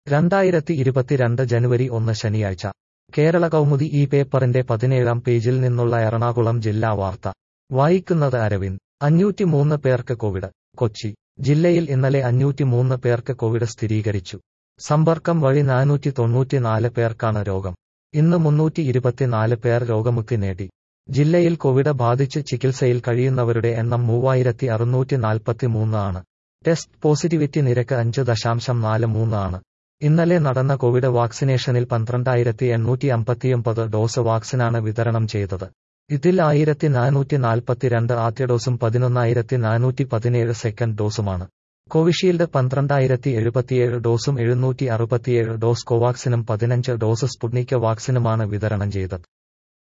രണ്ടായിരത്തി ഇരുപത്തിരണ്ട് ജനുവരി ഒന്ന് ശനിയാഴ്ച കേരള കൗമുദി ഈ പേപ്പറിന്റെ പതിനേഴാം പേജിൽ നിന്നുള്ള എറണാകുളം ജില്ലാ വാർത്ത വായിക്കുന്നത് അരവിന്ദ് അഞ്ഞൂറ്റിമൂന്ന് പേർക്ക് കോവിഡ് കൊച്ചി ജില്ലയിൽ ഇന്നലെ അഞ്ഞൂറ്റിമൂന്ന് പേർക്ക് കോവിഡ് സ്ഥിരീകരിച്ചു സമ്പർക്കം വഴി നാനൂറ്റി തൊണ്ണൂറ്റിനാല് പേർക്കാണ് രോഗം ഇന്ന് മുന്നൂറ്റി ഇരുപത്തിനാല് പേർ രോഗമുക്തി നേടി ജില്ലയിൽ കോവിഡ് ബാധിച്ച് ചികിത്സയിൽ കഴിയുന്നവരുടെ എണ്ണം മൂവായിരത്തി അറുന്നൂറ്റി നാൽപ്പത്തിമൂന്ന് ആണ് ടെസ്റ്റ് പോസിറ്റിവിറ്റി നിരക്ക് അഞ്ച് ദശാംശം നാല് മൂന്ന് ആണ് ഇന്നലെ നടന്ന കോവിഡ് വാക്സിനേഷനിൽ പന്ത്രണ്ടായിരത്തി എണ്ണൂറ്റി അമ്പത്തിയൊമ്പത് ഡോസ് വാക്സിനാണ് വിതരണം ചെയ്തത് ഇതിൽ ആയിരത്തി നാനൂറ്റി നാൽപ്പത്തിരണ്ട് ആദ്യ ഡോസും പതിനൊന്നായിരത്തി നാനൂറ്റി പതിനേഴ് സെക്കൻഡ് ഡോസുമാണ് കോവിഷീൽഡ് പന്ത്രണ്ടായിരത്തി എഴുപത്തിയേഴ് ഡോസും എഴുന്നൂറ്റി അറുപത്തിയേഴ് ഡോസ് കോവാക്സിനും പതിനഞ്ച് ഡോസ് സ്പുട്നിക് വാക്സിനുമാണ് വിതരണം ചെയ്തത്